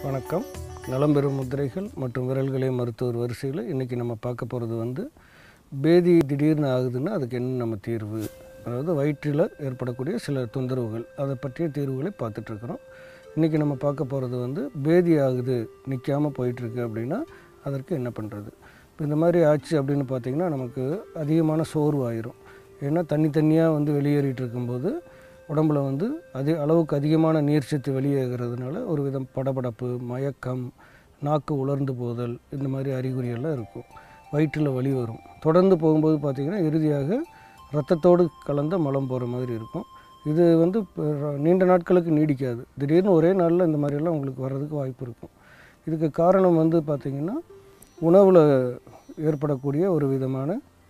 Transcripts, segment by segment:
வணக்கம் நலம்பெறும் முத்திரைகள் மற்றும் விரல்களை மருத்துவர் வரிசையில் இன்றைக்கி நம்ம பார்க்க போகிறது வந்து பேதி திடீர்னு ஆகுதுன்னா அதுக்கு என்ன நம்ம தீர்வு அதாவது வயிற்றில் ஏற்படக்கூடிய சில தொந்தரவுகள் அதை பற்றிய தீர்வுகளை பார்த்துட்ருக்குறோம் இன்றைக்கி நம்ம பார்க்க போகிறது வந்து பேதி ஆகுது நிற்காமல் போயிட்டுருக்கு அப்படின்னா அதற்கு என்ன பண்ணுறது இப்போ இந்த மாதிரி ஆச்சு அப்படின்னு பார்த்திங்கன்னா நமக்கு அதிகமான சோர்வு ஆயிரும் ஏன்னா தண்ணி தண்ணியாக வந்து வெளியேறிட்டு இருக்கும்போது உடம்புல வந்து அதி அளவுக்கு அதிகமான நீர்ச்சத்து வெளியேறதுனால ஒரு விதம் படபடப்பு மயக்கம் நாக்கு உலர்ந்து போதல் இந்த மாதிரி அறிகுறியெல்லாம் இருக்கும் வயிற்றில் வலி வரும் தொடர்ந்து போகும்போது பார்த்திங்கன்னா இறுதியாக ரத்தத்தோடு கலந்த மலம் போகிற மாதிரி இருக்கும் இது வந்து இப்ப நீண்ட நாட்களுக்கு நீடிக்காது திடீர்னு ஒரே நாளில் இந்த மாதிரியெல்லாம் உங்களுக்கு வர்றதுக்கு வாய்ப்பு இருக்கும் இதுக்கு காரணம் வந்து பார்த்திங்கன்னா உணவில் ஏற்படக்கூடிய ஒரு விதமான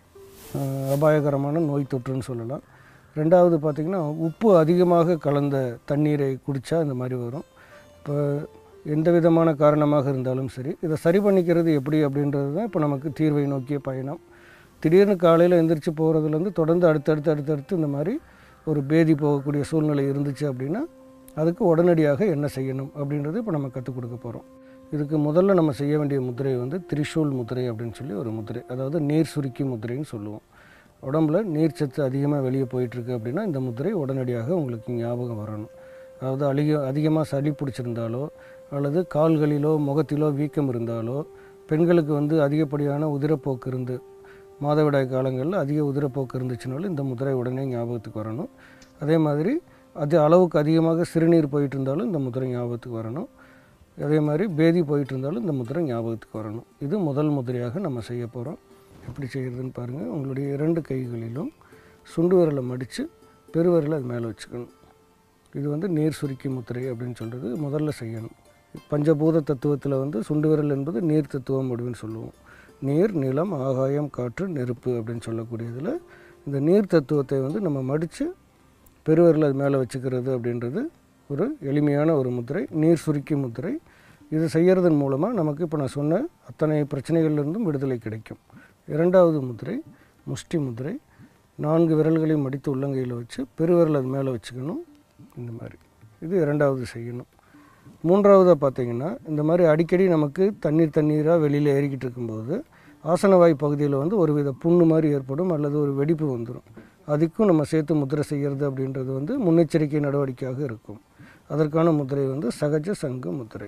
அஹ், அபாயகரமான நோய் தொற்றுன்னு சொல்லலாம் ரெண்டாவது பார்த்திங்கன்னா உப்பு அதிகமாக கலந்த தண்ணீரை குடித்தா இந்த மாதிரி வரும் இப்போ எந்த விதமான காரணமாக இருந்தாலும் சரி இதை சரி பண்ணிக்கிறது எப்படி அப்படின்றது தான் இப்போ நமக்கு தீர்வை நோக்கிய பயணம் திடீர்னு காலையில் எந்திரிச்சு போகிறதுலேருந்து தொடர்ந்து அடுத்தடுத்து அடுத்தடுத்து இந்த மாதிரி ஒரு பேதி போகக்கூடிய சூழ்நிலை இருந்துச்சு அப்படின்னா அதுக்கு உடனடியாக என்ன செய்யணும் அப்படின்றது இப்போ நம்ம கற்றுக் கொடுக்க போகிறோம் இதுக்கு முதல்ல நம்ம செய்ய வேண்டிய முத்திரை வந்து திரிசூல் முத்திரை அப்படின்னு சொல்லி ஒரு முத்திரை அதாவது நீர் சுருக்கி முத்திரைன்னு சொல்லுவோம் உடம்புல நீர்ச்சத்து அதிகமாக வெளியே போயிட்டுருக்கு அப்படின்னா இந்த முத்திரை உடனடியாக உங்களுக்கு ஞாபகம் வரணும் அதாவது அதிக அதிகமாக சளி பிடிச்சிருந்தாலோ அல்லது கால்களிலோ முகத்திலோ வீக்கம் இருந்தாலோ பெண்களுக்கு வந்து அதிகப்படியான உதிரப்போக்கு இருந்து மாதவிடாய் காலங்களில் அதிக உதிரப்போக்கு இருந்துச்சுனாலும் இந்த முதிரை உடனே ஞாபகத்துக்கு வரணும் அதே மாதிரி அது அளவுக்கு அதிகமாக சிறுநீர் போயிட்டு இருந்தாலும் இந்த முதிரை ஞாபகத்துக்கு வரணும் அதே மாதிரி பேதி போயிட்டு இருந்தாலும் இந்த முதிரை ஞாபகத்துக்கு வரணும் இது முதல் முதிரையாக நம்ம செய்ய போகிறோம் எப்படி செய்கிறதுன்னு பாருங்கள் உங்களுடைய இரண்டு கைகளிலும் சுண்டு விரலை மடித்து பெருவிரலை அது மேலே வச்சுக்கணும் இது வந்து நீர் சுருக்கி முத்திரை அப்படின்னு சொல்கிறது முதல்ல செய்யணும் பஞ்சபூத தத்துவத்தில் வந்து சுண்டு விரல் என்பது நீர் தத்துவம் அப்படின்னு சொல்லுவோம் நீர் நிலம் ஆகாயம் காற்று நெருப்பு அப்படின்னு சொல்லக்கூடியதில் இந்த நீர் தத்துவத்தை வந்து நம்ம மடித்து பெருவிரல் அது மேலே வச்சுக்கிறது அப்படின்றது ஒரு எளிமையான ஒரு முத்திரை நீர் சுருக்கி முத்திரை இது செய்கிறதன் மூலமாக நமக்கு இப்போ நான் சொன்ன அத்தனை பிரச்சனைகள்லேருந்தும் விடுதலை கிடைக்கும் இரண்டாவது முத்திரை முஷ்டி முத்திரை நான்கு விரல்களையும் மடித்து உள்ளங்கையில் வச்சு பெருவிரல் அது மேலே வச்சுக்கணும் இந்த மாதிரி இது இரண்டாவது செய்யணும் மூன்றாவதாக பார்த்தீங்கன்னா இந்த மாதிரி அடிக்கடி நமக்கு தண்ணீர் தண்ணீராக வெளியில் ஏறிக்கிட்டு இருக்கும்போது ஆசனவாய் பகுதியில் வந்து ஒரு வித புண்ணு மாதிரி ஏற்படும் அல்லது ஒரு வெடிப்பு வந்துடும் அதுக்கும் நம்ம சேர்த்து முத்திரை செய்கிறது அப்படின்றது வந்து முன்னெச்சரிக்கை நடவடிக்கையாக இருக்கும் அதற்கான முத்திரை வந்து சகஜ சங்கு முத்திரை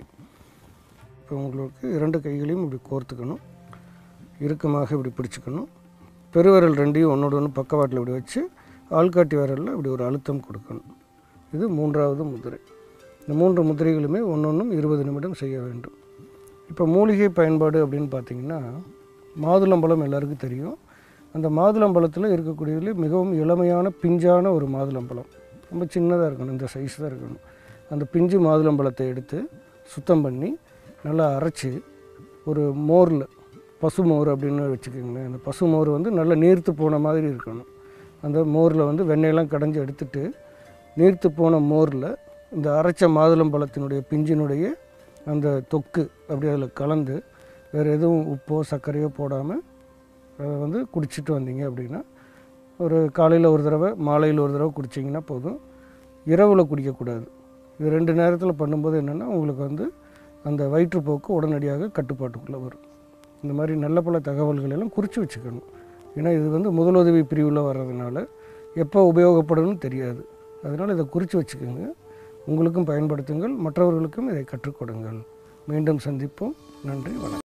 இப்போ உங்களுக்கு இரண்டு கைகளையும் இப்படி கோர்த்துக்கணும் இறுக்கமாக இப்படி பிடிச்சிக்கணும் பெருவிரல் ரெண்டையும் ஒன்றோட ஒன்று பக்கவாட்டில் இப்படி வச்சு ஆள்காட்டி விரலில் இப்படி ஒரு அழுத்தம் கொடுக்கணும் இது மூன்றாவது முதிரை இந்த மூன்று முதிரைகளுமே ஒன்றொன்றும் இருபது நிமிடம் செய்ய வேண்டும் இப்போ மூலிகை பயன்பாடு அப்படின்னு பார்த்தீங்கன்னா மாதுளம்பழம் எல்லாருக்கும் தெரியும் அந்த மாதுளம்பழத்தில் இருக்கக்கூடியதுல மிகவும் இளமையான பிஞ்சான ஒரு மாதுளம்பழம் ரொம்ப சின்னதாக இருக்கணும் இந்த சைஸ் தான் இருக்கணும் அந்த பிஞ்சு மாதுளம்பழத்தை எடுத்து சுத்தம் பண்ணி நல்லா அரைச்சி ஒரு மோரில் பசுமோர் அப்படின்னு வச்சுக்கோங்களேன் அந்த பசுமோர் வந்து நல்லா நீர்த்து போன மாதிரி இருக்கணும் அந்த மோரில் வந்து வெண்ணெயெல்லாம் கடைஞ்சி எடுத்துட்டு நீர்த்து போன மோரில் இந்த அரைச்ச மாதுளம்பழத்தினுடைய பிஞ்சினுடைய அந்த தொக்கு அப்படி அதில் கலந்து வேறு எதுவும் உப்போ சர்க்கரையோ போடாமல் அதை வந்து குடிச்சிட்டு வந்தீங்க அப்படின்னா ஒரு காலையில் ஒரு தடவை மாலையில் ஒரு தடவை குடிச்சிங்கன்னா போதும் இரவில் குடிக்கக்கூடாது இது ரெண்டு நேரத்தில் பண்ணும்போது என்னென்னா உங்களுக்கு வந்து அந்த வயிற்றுப்போக்கு உடனடியாக கட்டுப்பாட்டுக்குள்ளே வரும் இந்த மாதிரி நல்ல பல தகவல்கள் எல்லாம் குறித்து வச்சுக்கணும் ஏன்னா இது வந்து முதலுதவி பிரிவில் வர்றதுனால எப்போ உபயோகப்படும்னு தெரியாது அதனால் இதை குறித்து வச்சுக்கோங்க உங்களுக்கும் பயன்படுத்துங்கள் மற்றவர்களுக்கும் இதை கற்றுக் கொடுங்கள் மீண்டும் சந்திப்போம் நன்றி வணக்கம்